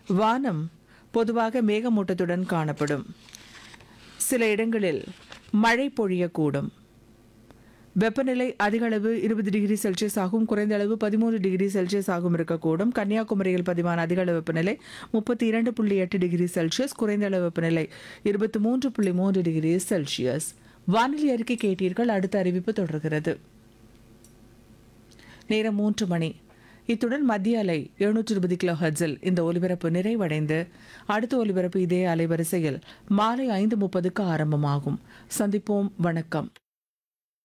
வானம் பொதுவாக மேகமூட்டத்துடன் காணப்படும் சில இடங்களில் மழை பொழியக்கூடும் வெப்பநிலை அதிக அளவு இருபது டிகிரி செல்சியஸ் ஆகும் குறைந்த அளவு பதிமூன்று டிகிரி செல்சியஸ் ஆகும் இருக்கக்கூடும் கன்னியாகுமரியில் பதிவான அதிக அளவு வெப்பநிலை முப்பத்தி இரண்டு புள்ளி எட்டு டிகிரி செல்சியஸ் குறைந்த அளவு வெப்பநிலை இருபத்தி மூன்று புள்ளி மூன்று டிகிரி செல்சியஸ் வானிலை அறிக்கை கேட்டீர்கள் அடுத்த அறிவிப்பு தொடர்கிறது நேரம் மூன்று மணி இத்துடன் மத்திய அலை எழுநூற்றி இருபது கிலோ ஹர்ட்ஸில் இந்த ஒலிபரப்பு நிறைவடைந்து அடுத்த ஒலிபரப்பு இதே அலைவரிசையில் மாலை ஐந்து முப்பதுக்கு ஆரம்பமாகும் சந்திப்போம் வணக்கம்